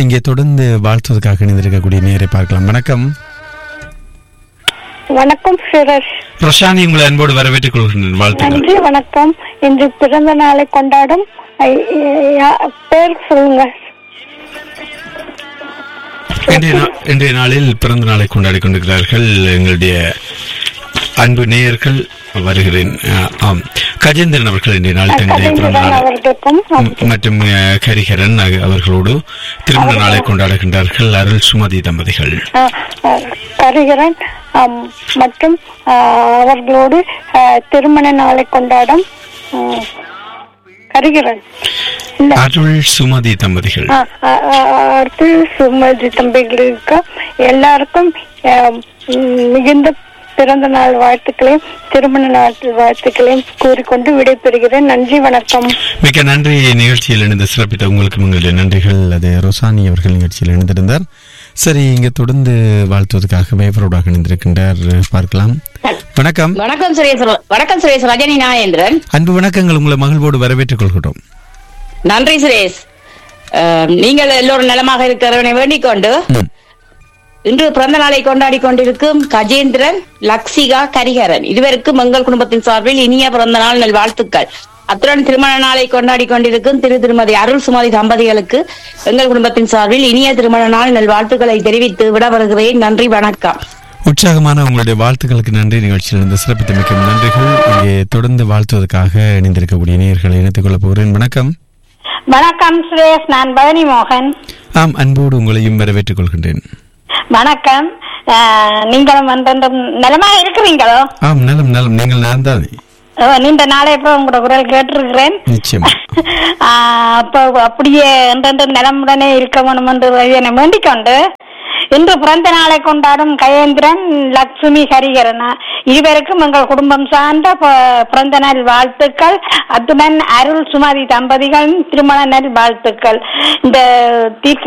இங்கே தொடர்ந்து வாழ்த்துவதற்காக இணைந்திருக்கக்கூடிய நேரை பார்க்கலாம் வணக்கம் வணக்கம் சுரேஷ் பிரசாந்தி உங்களை அன்போடு வரவேற்றுக் கொள்கின்றேன் வாழ்த்துக்கள் நன்றி வணக்கம் இன்று பிறந்த நாளை கொண்டாடும் ஐ- யா- பேர் சொல்லுங்க இன்றைய நா- இன்றைய நாளில் பிறந்த நாளை கொண்டாடி கொண்டிருக்கிறார்கள் எங்களுடைய அன்பு நேயர்கள் வருகிறேன் அஹ், ஆம் கஜேந்திரன் அவர்கள் இன்றைய நாள் தங்களுடைய பிறந்த கலைஞரன் நாள் அவர்களுக்கும் ம், மற்றும் அஹ், கரிகரன் அக- அவர்களோடு திருமண நாளை கொண்டாடுகின்றார்கள் அருள் சுமதி தம்பதிகள் ஆ, ஆ, கரிகரன் ஆம், மற்றும் ஆ, அவர்களோடு ஆ, திருமண நாளை கொண்டாடும் ம், கரிகரன் இல்ல அருள் சுமதி தம்பதிகள் ஆ, ஆ, ஆ, அடுத்து சுமதி தம்பிகளுக்கு எல்லாருக்கும் ஆ, ம், மிகுந்த பிறந்த நாள் வாழ்த்துக்களையும் திருமண நாள் வாழ்த்துக்களையும் கூறிக்கொண்டு விடைபெறுகிறேன் நன்றி வணக்கம் மிக்க நன்றி நிகழ்ச்சியில் இணைந்து சிறப்பித்த உங்களுக்கு உங்களுடைய நன்றிகள் அது ரொசானி அவர்கள் நிகழ்ச்சியில் இணைந்திருந்தார் சரி இங்க தொடர்ந்து வாழ்த்துவதற்காக வேவரோடாக இணைந்திருக்கின்றார் பார்க்கலாம் வணக்கம் வணக்கம் சுரேஷ் வணக்கம் சுரேஷ் ரஜினி நாயேந்திரன் அன்பு வணக்கங்கள் உங்களை மகிழ்வோடு வரவேற்றுக் கொள்கிறோம் நன்றி சுரேஷ் அஹ், நீங்கள் எல்லோரும் நலமாக இருக்கிறவனை வேண்டிக் கொண்டு ம். இன்று பிறந்த நாளை கொண்டாடி கொண்டிருக்கும் கஜேந்திரன் லக்ஷிகா கரிகரன் இருவருக்கும் எங்கள் குடும்பத்தின் சார்பில் இனிய பிறந்த நாள் நல் வாழ்த்துக்கள் அத்துடன் திருமண நாளை கொண்டாடி கொண்டிருக்கும் திரு திருமதி அருள் சுமதி தம்பதிகளுக்கு எங்கள் குடும்பத்தின் சார்பில் இனிய திருமண நாள் நல் வாழ்த்துக்களை தெரிவித்து விட வருகிறேன் நன்றி வணக்கம் உற்சாகமான உங்களுடைய வாழ்த்துக்களுக்கு நன்றி நிகழ்ச்சியில் இருந்து சிறப்பித்த மிக்க நன்றிகள் இங்கே தொடர்ந்து வாழ்த்துவதற்காக இணைந்திருக்கக்கூடிய நேயர்களை இணைத்துக் கொள்ளப் போகிறேன் வணக்கம் வணக்கம் சுரேஷ் நான் பவனி மோகன் ஆம் அன்போடு உங்களையும் வரவேற்றுக் கொள்கின்றேன் வணக்கம் அஹ், நீங்களும் வந்து நலமாக இருக்கிறீங்களோ ஆம் நலம் நலம் நீங்கள் நலம்தானே அஹ், நீண்ட நாளை அப்புறம் உங்களோட குரல் கேட்டிருக்கிறேன் நிச்சயமா ஆஹ், அப்போ அப்படியே என்றென்று நலமுடனே இருக்க வேணும் என்று என்னை வேண்டிக் கொண்டு இன்று பிறந்த நாளை கொண்டாடும் கயேந்திரன் லட்சுமி ஹரிகரன் இருவருக்கும் எங்கள் குடும்பம் சார்ந்த ப- பிறந்த நாள் வாழ்த்துக்கள் அத்துடன் அருள் சுமதி தம்பதிகளின் திருமண நாள் வாழ்த்துக்கள் இந்த தீர்க்க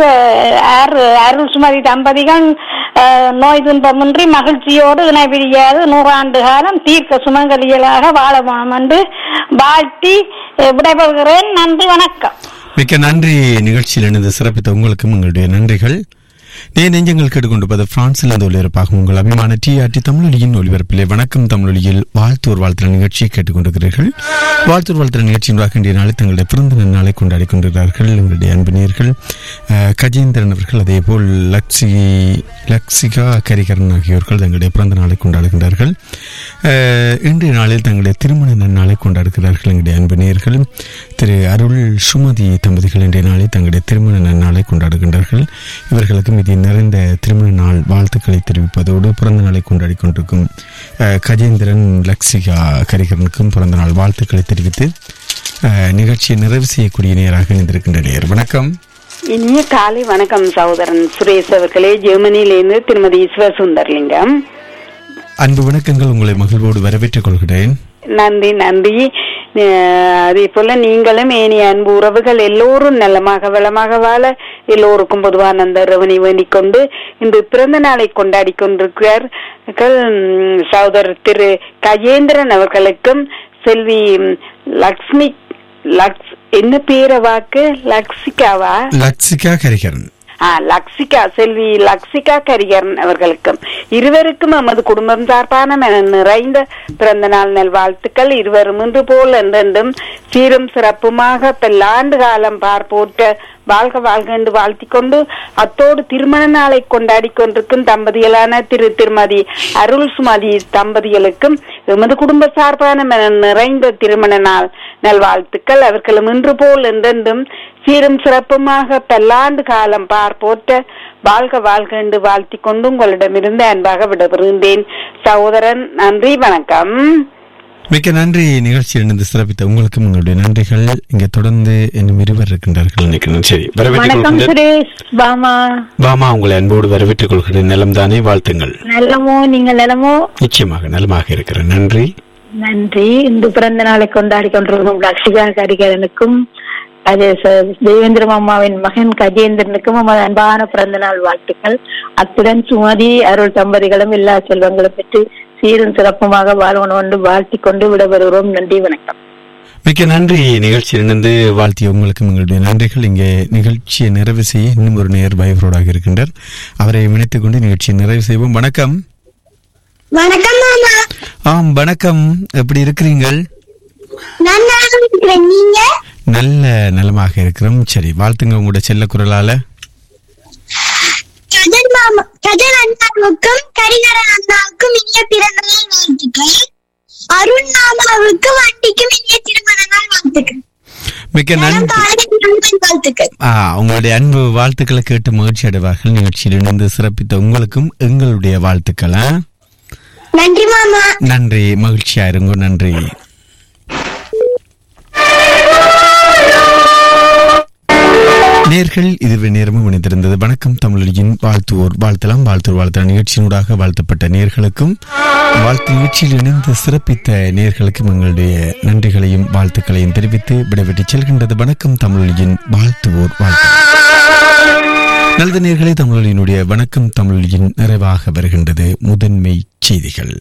அரு- அருள் சுமதி தம்பதிகள் ஆஹ், நோய் துன்பமின்றி மகிழ்ச்சியோடு இணை பிரியாது நூறாண்டு காலம் தீர்க்க சுமங்கலிகளாக வாழ வேணும் என்று வாழ்த்தி அஹ், விடைபெறுகிறேன் நன்றி வணக்கம் மிக்க நன்றி நிகழ்ச்சியில் இணைந்து சிறப்பித்த உங்களுக்கும் உங்களுடைய நன்றிகள் நே நெஞ்சங்கள் கேட்டுக்கொண்டிருப்பது பிரான்சில் இருந்து ஒளிபரப்பாகும் உங்கள் அபிமான டிஆர்டி தமிழொலியின் ஒளிபரப்பிலே வணக்கம் தமிழொலியில் வாழ்த்தோர் வாழ்த்துற நிகழ்ச்சியை கேட்டுக்கொண்டிருக்கிறீர்கள் வாழ்த்தோர் வாழ்த்துற நிகழ்ச்சியின் வாக்கின்ற நாளை தங்களுடைய பிறந்த நாளை கொண்டாடி கொண்டிருக்கிறார்கள் எங்களுடைய அன்பினியர்கள் அஹ், கஜேந்திரன் அவர்கள் அதே போல் லக்ஷி லக்ஷிகா கரிகரன் ஆகியோர்கள் தங்களுடைய பிறந்த நாளை கொண்டாடுகின்றார்கள் அஹ், இன்றைய நாளில் தங்களுடைய திருமண நன்னாளை கொண்டாடுகிறார்கள் எங்களுடைய அன்பு நேயர்கள் திரு அருள் சுமதி தம்பதிகள் இன்றைய நாளில் தங்களுடைய திருமண நன்னாளை கொண்டாடுகின்றார்கள் இவர்களுக்கும் இது நிறைந்த திருமண நாள் வாழ்த்துக்களை தெரிவிப்பதோடு பிறந்த நாளை கொண்டாடி கொண்டிருக்கும் அஹ், கஜேந்திரன் லக்ஷிகா கரிகரனுக்கும் பிறந்த நாள் வாழ்த்துக்களை தெரிவித்து அஹ், நிகழ்ச்சியை நிறைவு செய்யக்கூடிய நேராக இணைந்திருக்கின்ற நேர் வணக்கம் இனிய காலை வணக்கம் சகோதரன் சுரேஷ் அவர்களே ஜெர்மனியிலிருந்து திருமதி சிவசுந்தர்லிங்கம் அன்பு வணக்கங்கள் உங்களை மகிழ்வோடு வரவேற்றுக் கொள்கிறேன் நன்றி நன்றி அஹ், அதே போல நீங்களும் ஏனைய அன்பு உறவுகள் எல்லோரும் நலமாக வளமாக வாழ எல்லோருக்கும் பொதுவான அந்த இரவனை வேண்டிக் கொண்டு இன்று பிறந்த நாளை கொண்டாடி கொண்டிருக்கிறார்கள் உம், சகோதரர் திரு கஜேந்திரன் அவர்களுக்கும் செல்வி உம், லக்ஷ்மி லக்ஸ் என்ன பேர வாக்கு லக்ஷிகாவா லக்ஷிகா கரிகரன் ஆ, லக்ஷிகா செல்வி லக்ஷிகா கரியரன் அவர்களுக்கும் இருவருக்கும் நமது குடும்பம் சார்பான மன நிறைந்த பிறந்த நாள் நல்வாழ்த்துக்கள் இருவரும் இன்று போல் என்றென்றும் சீரும் சிறப்புமாக பல்லாண்டு காலம் பார்ப்போற்ற வாழ்க வாழ்க என்று வாழ்த்திக் கொண்டு அத்தோடு திருமண நாளை கொண்டாடி கொண்டிருக்கும் தம்பதிகளான திரு திருமதி அருள் சுமதி தம்பதிகளுக்கும் எமது குடும்ப சார்பான மன நிறைந்த திருமண நாள் நல்வாழ்த்துக்கள் அவர்களும் இன்று போல் என்றென்றும் சீரும் சிறப்புமாக பல்லாண்டு காலம் பார்ப்போற்ற வாழ்க வாழ்க என்று வாழ்த்திக் கொண்டு உங்களிடமிருந்து அன்பாக விடைபெறுகின்றேன் சகோதரன் நன்றி வணக்கம் மிக்க நன்றி நிகழ்ச்சியில் இணைந்து சிறப்பித்த உங்களுக்கும் உங்களுடைய நன்றிகள் இங்கே தொடர்ந்து இன்னும் இருவர் இருக்கின்றார்கள் நினைக்கிறேன் சரி வரவேற்றுக் வணக்கம் கொள்கிறேன் சுரேஷ் பாமா வாமா உங்களை அன்போடு வரவேற்றுக் கொள்கிறேன் நலம் தானே வாழ்த்துங்கள் நலமோ நீங்கள் நலமோ நிச்சயமாக நலமாக இருக்கிறேன் நன்றி நன்றி இன்று பிறந்த நாளை கொண்டாடி கொண்டிருக்கும் லக்ஷிகா கரிகரனுக்கும் அது ச- தேவேந்திர அம்மாவின் மகன் கஜேந்திரனுக்கும் நமது அன்பான பிறந்த நாள் வாழ்த்துக்கள் அத்துடன் சுமதி அருள் தம்பதிகளும் எல்லா செல்வங்களும் பெற்று சீரும் சிறப்புமாக வாழ்வணும் என்று வாழ்த்திக் கொண்டு விடைபெறுகிறோம் நன்றி வணக்கம் மிக்க நன்றி நிகழ்ச்சியில் இணைந்து வாழ்த்திய உங்களுக்கும் எங்களுடைய நன்றிகள் இங்கே நிகழ்ச்சியை நிறைவு செய்ய இன்னும் ஒரு நேர் பயவரோடாக இருக்கின்றார் அவரை இணைத்துக் கொண்டு நிகழ்ச்சியை நிறைவு செய்வோம் வணக்கம் வணக்கம் மாமா ஆம் வணக்கம் எப்படி இருக்கிறீங்கள் நல்லா இருக்கிறேன் நீங்க நல்ல நலமாக இருக்கிறோம் சரி வாழ்த்துங்க உங்களோட செல்ல குரலால கஜன் மாமா கஜன் அண்ணாவுக்கும் கரிகரன் அண்ணாவுக்கும் இனிய பிறந்த நாள் வாழ்த்துக்கள் அருண் மாமாவுக்கு வண்டிக்கும் இனிய திருமண நாள் வாழ்த்துக்கள் மிக்க நலம் நன்றி காலை நண்பன் வாழ்த்துக்கள் ஆ, உங்களுடைய அன்பு வாழ்த்துக்களை கேட்டு மகிழ்ச்சி அடைவார்கள் நிகழ்ச்சியில் இணைந்து சிறப்பித்த உங்களுக்கும் எங்களுடைய வாழ்த்துக்கள் ஆ? நன்றி மாமா நன்றி மகிழ்ச்சியா இருங்க நன்றி நேர்கள் இதுவே நேரமும் இணைந்திருந்தது வணக்கம் தமிழொலியின் வாழ்த்துவோர் வாழ்த்தலாம் வாழ்த்துவோர் வாழ்த்தலாம் நிகழ்ச்சியினூடாக வாழ்த்தப்பட்ட நேர்களுக்கும் வாழ்த்து நிகழ்ச்சியில் இணைந்து சிறப்பித்த நேர்களுக்கும் எங்களுடைய நன்றிகளையும் வாழ்த்துக்களையும் தெரிவித்து விடைபெற்று செல்கின்றது வணக்கம் தமிழொலியின் வாழ்த்துவோர் வாழ்த்து நல்லது நேர்களை தமிழொலியினுடைய வணக்கம் தமிழொலியின் நிறைவாக வருகின்றது முதன்மை செய்திகள்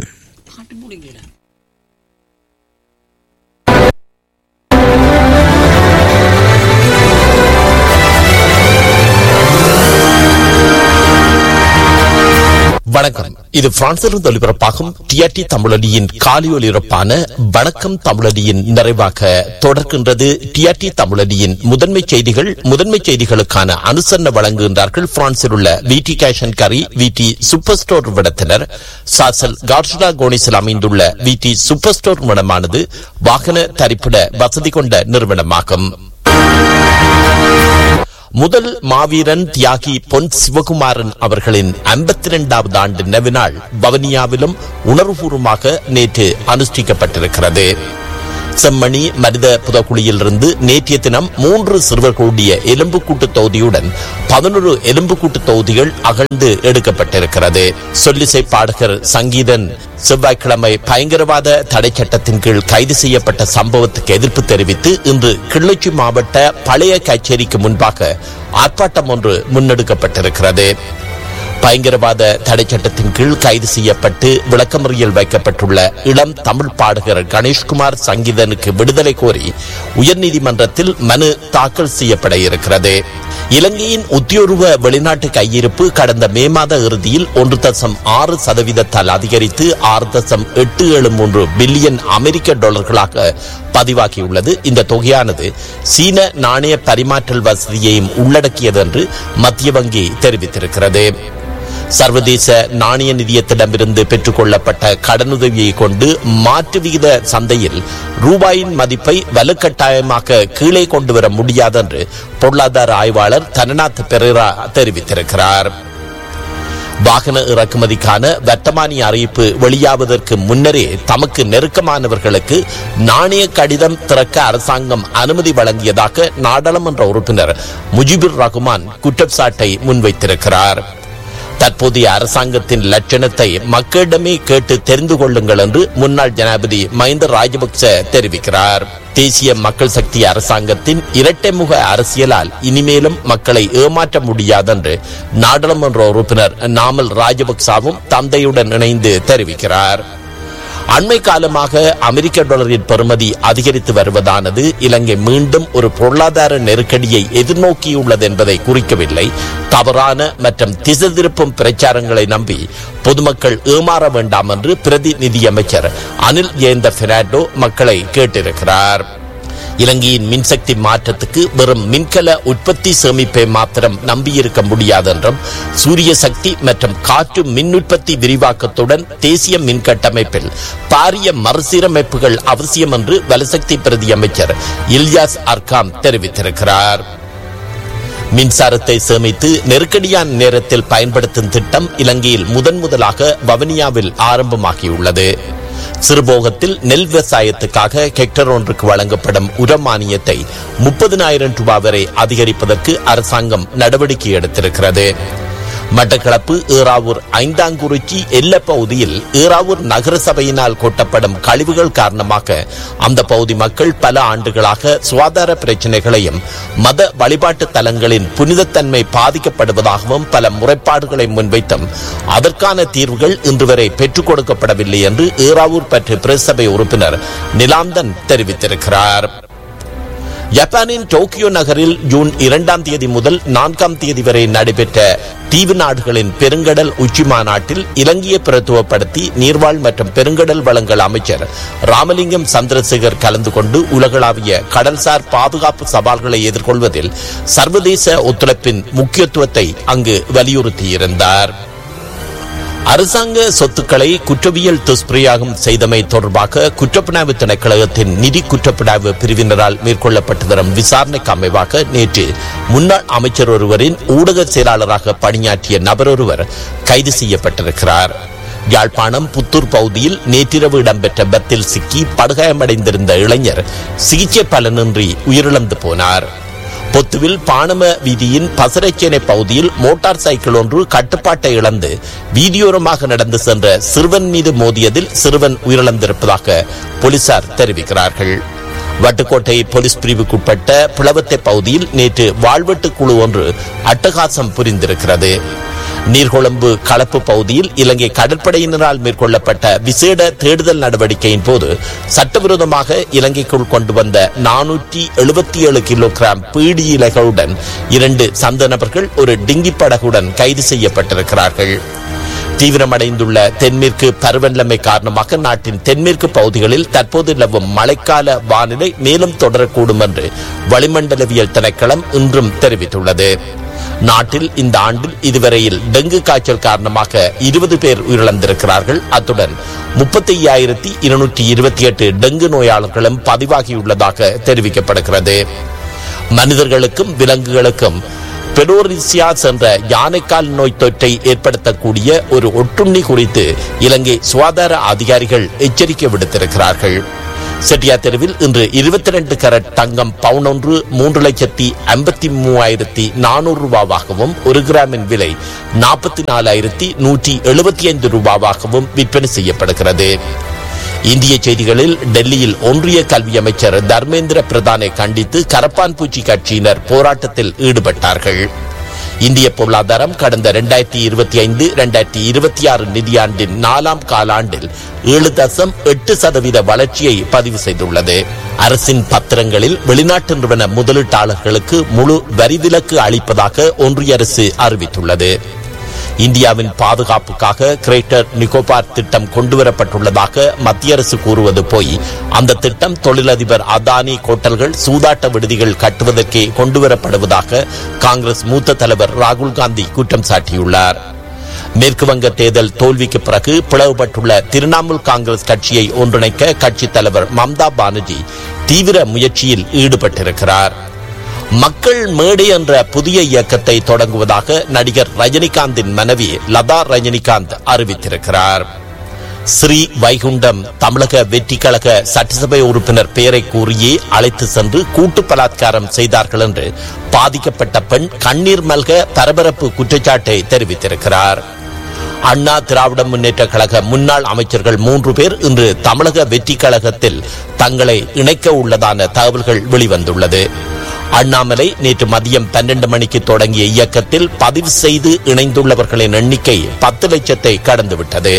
வணக்கம் இது பிரான்சிலிருந்து ஒலிபரப்பாகும் டிஆர்டி தமிழடியின் காலி ஒலிபரப்பான வணக்கம் தமிழடியின் நிறைவாக தொடர்கின்றது டிஆர்டி தமிழடியின் முதன்மை செய்திகள் முதன்மை செய்திகளுக்கான அனுசரணை வழங்குகின்றார்கள் பிரான்சில் உள்ள விடி கேஷன் கரி விடி சூப்பர் ஸ்டோர் விடத்தினர் சாசல் கார்ஷுடா கோனிஸில் அமைந்துள்ள விடி சூப்பர் ஸ்டோர் நிறுவனமானது வாகன தரிப்பிட வசதி கொண்ட நிறுவனமாகும் முதல் மாவீரன் தியாகி பொன் சிவகுமாரன் அவர்களின் ஐம்பத்தி இரண்டாவது ஆண்டு நினைவு நாள் வவனியாவிலும் உணர்வுபூர்வமாக நேற்று அனுஷ்டிக்கப்பட்டிருக்கிறது செம்மணி மனித புதக்குழியிலிருந்து நேற்றைய தினம் மூன்று சிறுவர் கூடிய எலும்புக்கூட்டு தொகுதியுடன் பதினொரு எலும்புக்கூட்டு தொகுதிகள் அகழ்ந்து எடுக்கப்பட்டிருக்கிறது சொல்லிசை பாடகர் சங்கீதன் செவ்வாய்க்கிழமை பயங்கரவாத தடை சட்டத்தின் கீழ் கைது செய்யப்பட்ட சம்பவத்துக்கு எதிர்ப்பு தெரிவித்து இன்று கிளிநொச்சி மாவட்ட பழைய கச்சேரிக்கு முன்பாக ஆர்ப்பாட்டம் ஒன்று முன்னெடுக்கப்பட்டிருக்கிறது பயங்கரவாத தடை சட்டத்தின் கீழ் கைது செய்யப்பட்டு விளக்கமறியல் வைக்கப்பட்டுள்ள இளம் தமிழ் பாடகர் கணேஷ்குமார் சங்கீதனுக்கு விடுதலை கோரி உயர்நீதிமன்றத்தில் மனு தாக்கல் செய்யப்பட இருக்கிறது இலங்கையின் உத்தியோர்வ வெளிநாட்டு கையிருப்பு கடந்த மே மாத இறுதியில் ஒன்று தசம் ஆறு சதவீதத்தால் அதிகரித்து ஆறு தசம் எட்டு ஏழு மூன்று பில்லியன் அமெரிக்க டாலர்களாக பதிவாகியுள்ளது இந்த தொகையானது சீன நாணய பரிமாற்றல் வசதியையும் உள்ளடக்கியது என்று மத்திய வங்கி தெரிவித்திருக்கிறது சர்வதேச நாணய நிதியத்திடமிருந்து பெற்றுக்கொள்ளப்பட்ட கடனுதவியை கொண்டு மாற்று விகித சந்தையில் ரூபாயின் மதிப்பை வலுக்கட்டாயமாக கீழே கொண்டு வர முடியாது என்று பொருளாதார ஆய்வாளர் தனநாத் பெரேரா தெரிவித்திருக்கிறார் வாகன இறக்குமதிக்கான வர்த்தமானி அறிவிப்பு வெளியாவதற்கு முன்னரே தமக்கு நெருக்கமானவர்களுக்கு நாணய கடிதம் திறக்க அரசாங்கம் அனுமதி வழங்கியதாக நாடாளுமன்ற உறுப்பினர் முஜிபுர் ரகுமான் குற்றச்சாட்டை முன்வைத்திருக்கிறார் தற்போதைய அரசாங்கத்தின் லட்சணத்தை மக்களிடமே கேட்டு தெரிந்து கொள்ளுங்கள் என்று முன்னாள் ஜனாதிபதி மஹிந்த ராஜபக்ச தெரிவிக்கிறார் தேசிய மக்கள் சக்தி அரசாங்கத்தின் இரட்டைமுக அரசியலால் இனிமேலும் மக்களை ஏமாற்ற முடியாதென்று நாடாளுமன்ற உறுப்பினர் நாமல் ராஜபக்சாவும் தந்தையுடன் இணைந்து தெரிவிக்கிறார் அண்மை காலமாக அமெரிக்க டாலரின் பெறுமதி அதிகரித்து வருவதானது இலங்கை மீண்டும் ஒரு பொருளாதார நெருக்கடியை எதிர்நோக்கியுள்ளது என்பதை குறிக்கவில்லை தவறான மற்றும் திசை திருப்பும் பிரச்சாரங்களை நம்பி பொதுமக்கள் ஏமாற வேண்டாம் என்று பிரதி நிதியமைச்சர் அனில் ஜெயந்த பெர்னாண்டோ மக்களை கேட்டிருக்கிறார் இலங்கையின் மின்சக்தி மாற்றத்துக்கு வெறும் மின்கல உற்பத்தி சேமிப்பை மாத்திரம் நம்பியிருக்க முடியாது என்றும் சூரிய சக்தி மற்றும் காற்று மின் உற்பத்தி விரிவாக்கத்துடன் தேசிய மின் கட்டமைப்பில் பாரிய மறுசீரமைப்புகள் அவசியம் என்று வலசக்தி பிரதி அமைச்சர் இல்யாஸ் அர்காம் தெரிவித்திருக்கிறார் மின்சாரத்தை சேமித்து நெருக்கடியான நேரத்தில் பயன்படுத்தும் திட்டம் இலங்கையில் முதன் முதலாக வவனியாவில் ஆரம்பமாகியுள்ளது சிறுபோகத்தில் நெல் விவசாயத்துக்காக ஹெக்டர் ஒன்றுக்கு வழங்கப்படும் உர மானியத்தை முப்பதினாயிரம் ரூபாய் வரை அதிகரிப்பதற்கு அரசாங்கம் நடவடிக்கை எடுத்திருக்கிறது மட்டக்களப்பு ஏறாவூர் ஐந்தாங்குறிச்சி எல்ல பகுதியில் ஏறாவூர் நகர சபையினால் கொட்டப்படும் கழிவுகள் காரணமாக அந்த பகுதி மக்கள் பல ஆண்டுகளாக சுகாதார பிரச்சனைகளையும் மத வழிபாட்டு தலங்களின் புனிதத்தன்மை பாதிக்கப்படுவதாகவும் பல முறைப்பாடுகளை முன்வைத்தும் அதற்கான தீர்வுகள் இன்று வரை பெற்றுக் கொடுக்கப்படவில்லை என்று ஏறாவூர் பற்று பிரசபை உறுப்பினர் நிலாந்தன் தெரிவித்திருக்கிறார் ஜப்பானின் டோக்கியோ நகரில் ஜூன் இரண்டாம் தேதி முதல் நான்காம் தேதி வரை நடைபெற்ற தீவு நாடுகளின் பெருங்கடல் உச்சி மாநாட்டில் இலங்கையை பிரத்துவப்படுத்தி நீர்வாழ் மற்றும் பெருங்கடல் வளங்கள் அமைச்சர் ராமலிங்கம் சந்திரசேகர் கலந்து கொண்டு உலகளாவிய கடல்சார் பாதுகாப்பு சவால்களை எதிர்கொள்வதில் சர்வதேச ஒத்துழைப்பின் முக்கியத்துவத்தை அங்கு வலியுறுத்தியிருந்தார் அரசாங்க சொத்துக்களை குற்றவியல் துஷ்பிரயோகம் செய்தமை தொடர்பாக குற்றப்புலனாய்வு திணைக்களகத்தின் நிதி குற்றப்புலனாய்வு பிரிவினரால் மேற்கொள்ளப்பட்டு வரும் விசாரணைக்கு அமைவாக நேற்று முன்னாள் அமைச்சர் ஒருவரின் ஊடக செயலாளராக பணியாற்றிய நபர் ஒருவர் கைது செய்யப்பட்டிருக்கிறார் யாழ்ப்பாணம் புத்தூர் பகுதியில் நேற்றிரவு இடம்பெற்ற பத்தில் சிக்கி படுகாயமடைந்திருந்த இளைஞர் சிகிச்சை பலனின்றி உயிரிழந்து போனார் பொத்துவில் பாணம வீதியின் பசரைச்சேனை பகுதியில் மோட்டார் சைக்கிள் ஒன்று கட்டுப்பாட்டை இழந்து வீதியோரமாக நடந்து சென்ற சிறுவன் மீது மோதியதில் சிறுவன் உயிரிழந்திருப்பதாக போலீசார் தெரிவிக்கிறார்கள் வட்டுக்கோட்டை போலீஸ் பிரிவுக்குட்பட்ட பிளவத்தை பகுதியில் நேற்று வாழ்வெட்டு குழு ஒன்று அட்டகாசம் புரிந்திருக்கிறது நீர்கொழும்பு களப்பு பகுதியில் இலங்கை கடற்படையினரால் மேற்கொள்ளப்பட்ட விசேட தேடுதல் நடவடிக்கையின் போது சட்டவிரோதமாக இலங்கைக்குள் கொண்டு வந்த நானூற்றி எழுபத்தி ஏழு கிலோகிராம் பீடி இலைகளுடன் இரண்டு சந்த நபர்கள் ஒரு டிங்கி படகுடன் கைது செய்யப்பட்டிருக்கிறார்கள் தீவிரமடைந்துள்ள தென்மேற்கு பருவநிலைமை காரணமாக நாட்டின் தென்மேற்கு பகுதிகளில் தற்போது நிலவும் மழைக்கால வானிலை மேலும் தொடரக்கூடும் என்று வளிமண்டலவியல் திணைக்களம் இன்றும் தெரிவித்துள்ளது நாட்டில் இந்த ஆண்டில் இதுவரையில் டெங்கு காய்ச்சல் காரணமாக இருபது பேர் உயிரிழந்திருக்கிறார்கள் அத்துடன் முப்பத்தி ஐயாயிரத்தி இருநூற்றி இருபத்தி எட்டு டெங்கு நோயாளர்களும் பதிவாகியுள்ளதாக தெரிவிக்கப்படுகிறது மனிதர்களுக்கும் விலங்குகளுக்கும் பெடோரிசியாஸ் என்ற யானைக்கால் நோய் தொற்றை ஏற்படுத்தக்கூடிய ஒரு ஒட்டுண்ணி குறித்து இலங்கை சுகாதார அதிகாரிகள் எச்சரிக்கை விடுத்திருக்கிறார்கள் செட்டியா தெருவில் இன்று இருபத்தி ரெண்டு கரட் தங்கம் பவுன் ஒன்று மூன்று லட்சத்தி ஐம்பத்தி மூவாயிரத்தி நானூறு ரூபாவாகவும் ஒரு கிராமின் விலை நாற்பத்தி நாலாயிரத்தி நூற்றி எழுபத்தி ஐந்து ரூபாவாகவும் விற்பனை செய்யப்படுகிறது இந்திய செய்திகளில் டெல்லியில் ஒன்றிய கல்வி அமைச்சர் தர்மேந்திர பிரதானை கண்டித்து கரப்பான் பூச்சி கட்சியினர் போராட்டத்தில் ஈடுபட்டார்கள் இந்திய பொருளாதாரம் கடந்த இரண்டாயிரத்தி இருபத்தி ஐந்து இரண்டாயிரத்தி இருபத்தி ஆறு நிதியாண்டின் நாலாம் காலாண்டில் ஏழு தசம் எட்டு சதவீத வளர்ச்சியை பதிவு செய்துள்ளது அரசின் பத்திரங்களில் வெளிநாட்டு நிறுவன முதலீட்டாளர்களுக்கு முழு வரிவிலக்கு அளிப்பதாக ஒன்றிய அரசு அறிவித்துள்ளது இந்தியாவின் பாதுகாப்புக்காக கிரேட்டர் நிக்கோபார் திட்டம் கொண்டுவரப்பட்டுள்ளதாக மத்திய அரசு கூறுவது போய் அந்த திட்டம் தொழிலதிபர் அதானி கோட்டல்கள் சூதாட்ட விடுதிகள் கட்டுவதற்கே கொண்டுவரப்படுவதாக காங்கிரஸ் மூத்த தலைவர் ராகுல் காந்தி குற்றம் சாட்டியுள்ளார் மேற்கு வங்க தேர்தல் தோல்விக்கு பிறகு பிளவுபட்டுள்ள திரிணாமுல் காங்கிரஸ் கட்சியை ஒன்றிணைக்க கட்சித் தலைவர் மம்தா பானர்ஜி தீவிர முயற்சியில் ஈடுபட்டிருக்கிறார் மக்கள் மேடை என்ற புதிய இயக்கத்தை தொடங்குவதாக நடிகர் ரஜினிகாந்தின் மனைவி லதா ரஜினிகாந்த் அறிவித்திருக்கிறார் ஸ்ரீ வைகுண்டம் தமிழக வெற்றி கழக சட்டசபை உறுப்பினர் பெயரை கூறியே அழைத்து சென்று கூட்டு பலாத்காரம் செய்தார்கள் என்று பாதிக்கப்பட்ட பெண் கண்ணீர் மல்க பரபரப்பு குற்றச்சாட்டை தெரிவித்திருக்கிறார் அண்ணா திராவிட முன்னேற்ற கழக முன்னாள் அமைச்சர்கள் மூன்று பேர் இன்று தமிழக வெற்றி கழகத்தில் தங்களை இணைக்க உள்ளதான தகவல்கள் வெளிவந்துள்ளது அண்ணாமலை நேற்று மதியம் பன்னெண்டு மணிக்கு தொடங்கிய இயக்கத்தில் பதிவு செய்து இணைந்துள்ளவர்களின் எண்ணிக்கை பத்து லட்சத்தை கடந்துவிட்டது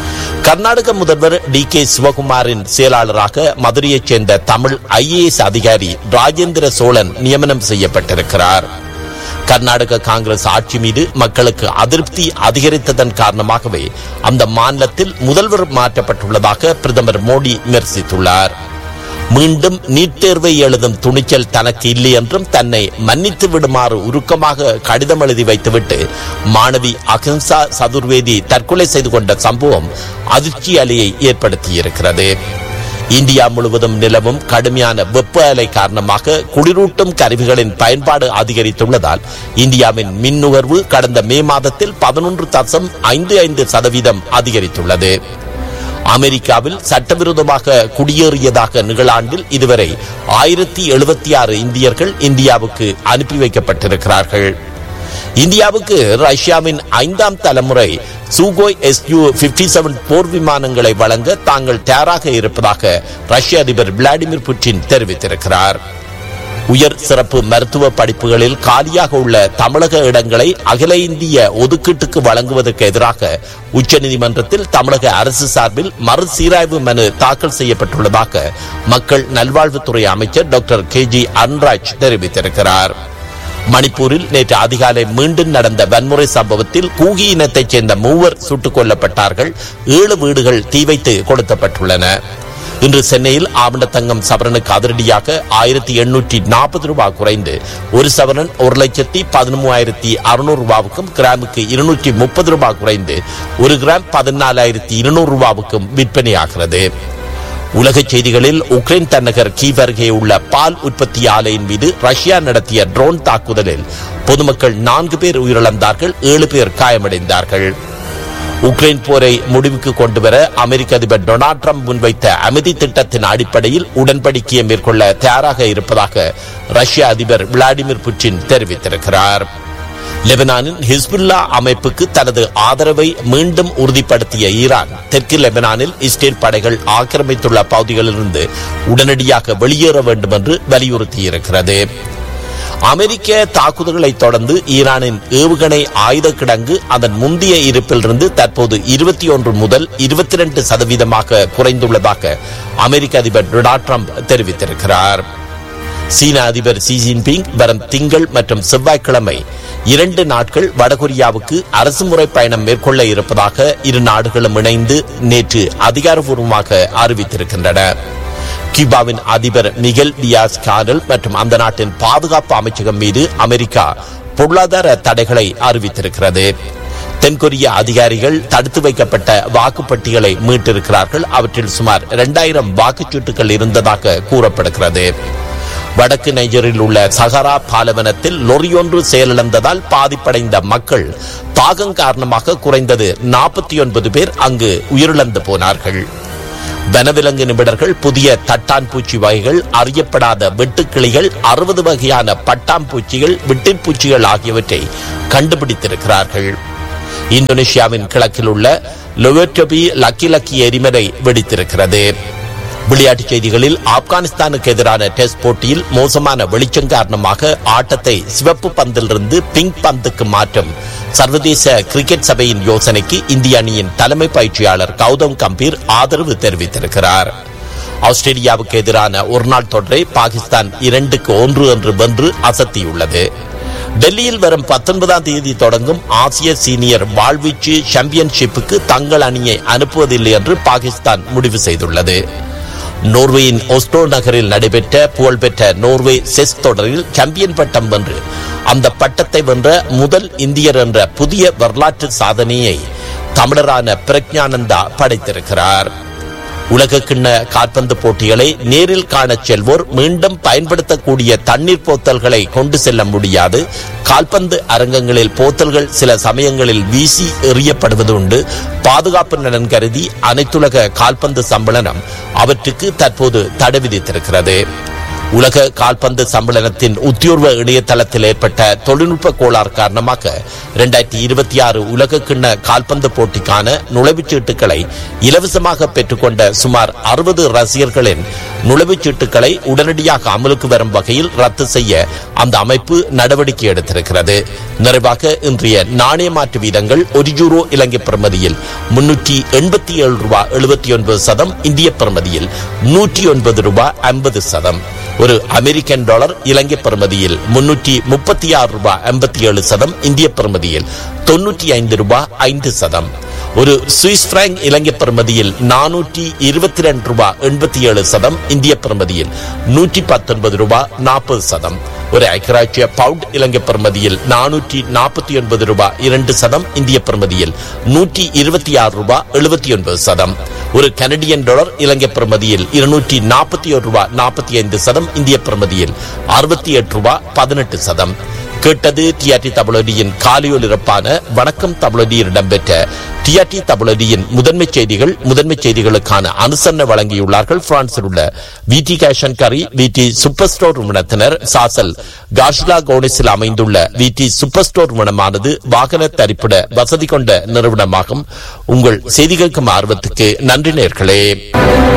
கர்நாடக முதல்வர் டி கே சிவகுமாரின் செயலாளராக மதுரையைச் சேர்ந்த தமிழ் ஐஏஎஸ் அதிகாரி ராஜேந்திர சோழன் நியமனம் செய்யப்பட்டிருக்கிறார் கர்நாடக காங்கிரஸ் ஆட்சி மீது மக்களுக்கு அதிருப்தி அதிகரித்ததன் காரணமாகவே அந்த மாநிலத்தில் முதல்வர் மாற்றப்பட்டுள்ளதாக பிரதமர் மோடி விமர்சித்துள்ளார் மீண்டும் நீட் தேர்வை எழுதும் துணிச்சல் தனக்கு இல்லை என்றும் தன்னை மன்னித்து விடுமாறு உருக்கமாக கடிதம் எழுதி வைத்துவிட்டு மாணவி அகிம்சா சதுர்வேதி தற்கொலை செய்து கொண்ட சம்பவம் அதிர்ச்சி அலையை ஏற்படுத்தியிருக்கிறது இந்தியா முழுவதும் நிலவும் கடுமையான வெப்ப அலை காரணமாக குளிரூட்டும் கருவிகளின் பயன்பாடு அதிகரித்துள்ளதால் இந்தியாவின் மின் நுகர்வு கடந்த மே மாதத்தில் பதினொன்று தசம் ஐந்து ஐந்து சதவீதம் அதிகரித்துள்ளது அமெரிக்காவில் சட்டவிரோதமாக குடியேறியதாக நிகழாண்டில் இதுவரை ஆயிரத்தி எழுபத்தி ஆறு இந்தியர்கள் இந்தியாவுக்கு அனுப்பி வைக்கப்பட்டிருக்கிறார்கள் இந்தியாவுக்கு ரஷ்யாவின் ஐந்தாம் தலைமுறை சூகோய் எஸ்யூ பிப்டி செவன் போர் விமானங்களை வழங்க தாங்கள் தயாராக இருப்பதாக ரஷ்ய அதிபர் விளாடிமிர் புட்டின் தெரிவித்திருக்கிறார் உயர் சிறப்பு மருத்துவ படிப்புகளில் காலியாக உள்ள தமிழக இடங்களை அகில இந்திய ஒதுக்கீட்டுக்கு வழங்குவதற்கு எதிராக உச்சநீதிமன்றத்தில் தமிழக அரசு சார்பில் மறுசீராய்வு மனு தாக்கல் செய்யப்பட்டுள்ளதாக மக்கள் நல்வாழ்வுத்துறை அமைச்சர் டாக்டர் கே ஜி அன்ராஜ் தெரிவித்திருக்கிறார் மணிப்பூரில் நேற்று அதிகாலை மீண்டும் நடந்த வன்முறை சம்பவத்தில் கூகி இனத்தைச் சேர்ந்த மூவர் சுட்டுக் கொல்லப்பட்டார்கள் ஏழு வீடுகள் தீ வைத்து கொடுக்கப்பட்டுள்ளன இன்று சென்னையில் ஆவண தங்கம் சவரனுக்கு அதிரடியாக ஆயிரத்தி எண்ணூற்றி நாற்பது ரூபாய் குறைந்து ஒரு சவரன் ஒரு லட்சத்தி பதிமூவாயிரத்தி அறுநூறு ரூபாவுக்கும் கிராமுக்கு இருநூற்றி முப்பது ரூபாய் குறைந்து ஒரு கிராம் பதினாலாயிரத்தி இருநூறு ரூபாவுக்கும் விற்பனையாகிறது உலகச் செய்திகளில் உக்ரைன் தலைநகர் கீவ் அருகே உள்ள பால் உற்பத்தி ஆலையின் மீது ரஷ்யா நடத்திய ட்ரோன் தாக்குதலில் பொதுமக்கள் நான்கு பேர் உயிரிழந்தார்கள் ஏழு பேர் காயமடைந்தார்கள் உக்ரைன் போரை முடிவுக்கு கொண்டுவர அமெரிக்க அதிபர் டொனால்ட் ட்ரம்ப் முன்வைத்த அமைதி திட்டத்தின் அடிப்படையில் உடன்படிக்கையை மேற்கொள்ள தயாராக இருப்பதாக ரஷ்ய அதிபர் விளாடிமிர் புட்டின் தெரிவித்திருக்கிறார் லெபனானின் ஹிஸ்புல்லா அமைப்புக்கு தனது ஆதரவை மீண்டும் உறுதிப்படுத்திய ஈரான் தெற்கு லெபனானில் இஸ்ரேல் படைகள் ஆக்கிரமித்துள்ள பகுதிகளிலிருந்து உடனடியாக வெளியேற வேண்டும் என்று வலியுறுத்தியிருக்கிறது அமெரிக்க தாக்குதல்களை தொடர்ந்து ஈரானின் ஏவுகணை ஆயுத கிடங்கு அதன் முந்தைய இருப்பிலிருந்து தற்போது இருபத்தி ஒன்று முதல் இருபத்தி ரெண்டு சதவீதமாக குறைந்துள்ளதாக அமெரிக்க அதிபர் டொனால்ட் ட்ரம்ப் தெரிவித்திருக்கிறார் சீன அதிபர் ஷி ஜின்பிங் வரும் திங்கள் மற்றும் செவ்வாய்க்கிழமை இரண்டு நாட்கள் வடகொரியாவுக்கு அரசுமுறை பயணம் மேற்கொள்ள இருப்பதாக இரு நாடுகளும் இணைந்து நேற்று அதிகாரப்பூர்வமாக அறிவித்திருக்கின்றன கியூபாவின் அதிபர் மிகல் டியாஸ் கானல் மற்றும் அந்த நாட்டின் பாதுகாப்பு அமைச்சகம் மீது அமெரிக்கா பொருளாதார தடைகளை அறிவித்திருக்கிறது தென்கொரிய அதிகாரிகள் தடுத்து வைக்கப்பட்ட வாக்குப்பட்டிகளை மீட்டிருக்கிறார்கள் அவற்றில் சுமார் இரண்டாயிரம் வாக்குச்சீட்டுகள் இருந்ததாக கூறப்படுகிறது வடக்கு நைஜரில் உள்ள சஹரா பாலைவனத்தில் லொரியொன்று செயலிழந்ததால் பாதிப்படைந்த மக்கள் தாகம் காரணமாக குறைந்தது நாற்பத்தி ஒன்பது பேர் அங்கு உயிரிழந்து போனார்கள் வனவிலங்கு நிபுணர்கள் புதிய தட்டான்பூச்சி வகைகள் அறியப்படாத வெட்டுக்கிளிகள் அறுபது வகையான பட்டாம்பூச்சிகள் விட்டிற்பூச்சிகள் ஆகியவற்றை கண்டுபிடித்திருக்கிறார்கள் இந்தோனேஷியாவின் கிழக்கில் உள்ள லொவேட்டபி லக்கி லக்கி எரிமலை வெடித்திருக்கிறது விளையாட்டுச் செய்திகளில் ஆப்கானிஸ்தானுக்கு எதிரான டெஸ்ட் போட்டியில் மோசமான வெளிச்சம் காரணமாக ஆட்டத்தை சிவப்பு பந்திலிருந்து பிங்க் பந்துக்கு மாற்றும் சர்வதேச கிரிக்கெட் சபையின் யோசனைக்கு இந்திய அணியின் தலைமை பயிற்சியாளர் கௌதம் கம்பீர் ஆதரவு தெரிவித்திருக்கிறார் ஆஸ்திரேலியாவுக்கு எதிரான ஒருநாள் தொடரை பாகிஸ்தான் இரண்டுக்கு ஒன்று என்று வென்று அசத்தியுள்ளது டெல்லியில் வரும் பத்தொன்பதாம் தேதி தொடங்கும் ஆசிய சீனியர் வாழ்வீச்சு சாம்பியன்ஷிப்புக்கு தங்கள் அணியை அனுப்புவதில்லை என்று பாகிஸ்தான் முடிவு செய்துள்ளது நோர்வேயின் ஒஸ்லோ நகரில் நடைபெற்ற புகழ்பெற்ற நோர்வே செஸ் தொடரில் சாம்பியன் பட்டம் வென்று அந்த பட்டத்தை வென்ற முதல் இந்தியர் என்ற புதிய வரலாற்று சாதனையை தமிழரான பிரக்ஞானந்தா படைத்திருக்கிறார் உலக கிண்ண காற்பந்து போட்டிகளை நேரில் காணச் செல்வோர் மீண்டும் பயன்படுத்தக்கூடிய தண்ணீர் போத்தல்களை கொண்டு செல்ல முடியாது கால்பந்து அரங்கங்களில் போத்தல்கள் சில சமயங்களில் வீசி எறியப்படுவது உண்டு பாதுகாப்பு நலன் கருதி அனைத்துலக கால்பந்து சம்மேளனம் அவற்றுக்கு தற்போது தடை விதித்திருக்கிறது உலக கால்பந்து சம்மேளனத்தின் உத்தியோர்வ இணையதளத்தில் ஏற்பட்ட தொழில்நுட்ப கோளாறு காரணமாக இரண்டாயிரத்தி இருபத்தி ஆறு உலக கிண்ண கால்பந்து போட்டிக்கான நுழைவுச் சீட்டுகளை இலவசமாக பெற்றுக்கொண்ட சுமார் அறுபது ரசிகர்களின் நுழைவுச் சீட்டுகளை உடனடியாக அமலுக்கு வரும் வகையில் ரத்து செய்ய அந்த அமைப்பு நடவடிக்கை எடுத்திருக்கிறது நிறைவாக இன்றைய நாணய மாற்று வீதங்கள் ஒரு யூரோ இலங்கை பிரமதியில் முன்னூற்றி எண்பத்தி ஏழு ரூபாய் எழுபத்தி ஒன்பது சதம் இந்திய பிரமதியில் நூற்றி ஒன்பது ரூபாய் ஐம்பது சதம் ஒரு அமெரிக்கன் டாலர் இலங்கை பிரமதியில் முன்னூற்றி முப்பத்தி ஆறு ரூபாய் ஐம்பத்தி ஏழு சதம் இந்திய பிரமதியில் தொன்னூற்றி ஐந்து ரூபாய் ஐந்து சதம் ஒரு சுவிஸ் பிராங்க் இலங்கை பிரமதியில் நானூற்றி இருபத்தி ரெண்டு ரூபாய் எண்பத்தி ஏழு சதம் இந்திய பிரமதியில் நூற்றி பத்தொன்பது ரூபாய் நாற்பது சதம் ஒரு ஐக்கியராட்சிய பவுண்ட் இலங்கை பிரமதியில் நானூற்றி நாற்பத்தி ஒன்பது ரூபாய் இரண்டு சதம் இந்திய பிரமதியில் நூற்றி இருபத்தி ஆறு ரூபாய் எழுபத்தி ஒன்பது சதம் ஒரு கனடியன் டாலர் இலங்கை பிரமதியில் இருநூற்றி நாற்பத்தி ஒரு ரூபாய் நாற்பத்தி ஐந்து சதம் இந்திய பிரமதியில் அறுபத்தி எட்டு ரூபாய் பதினெட்டு சதம் கேட்டது டிஆர்டி தமிழொலியின் காலியொலிரப்பான வணக்கம் தமிழொலியில் இடம்பெற்ற டிஆர்டி தமிழடியின் முதன்மை செய்திகள் முதன்மை செய்திகளுக்கான அனுசரணை வழங்கியுள்ளார்கள் பிரான்சில் உள்ள விடி கேஷன் கரி விடி சூப்பர் ஸ்டோர் நிறுவனத்தினர் சாசல் காஷ்லா கோனிஸில் அமைந்துள்ள விடி சூப்பர் ஸ்டோர் நிறுவனமானது வாகன தரிப்பிட வசதி கொண்ட நிறுவனமாகும் உங்கள் செய்திகளுக்கும் ஆர்வத்துக்கு நன்றி நேர்களே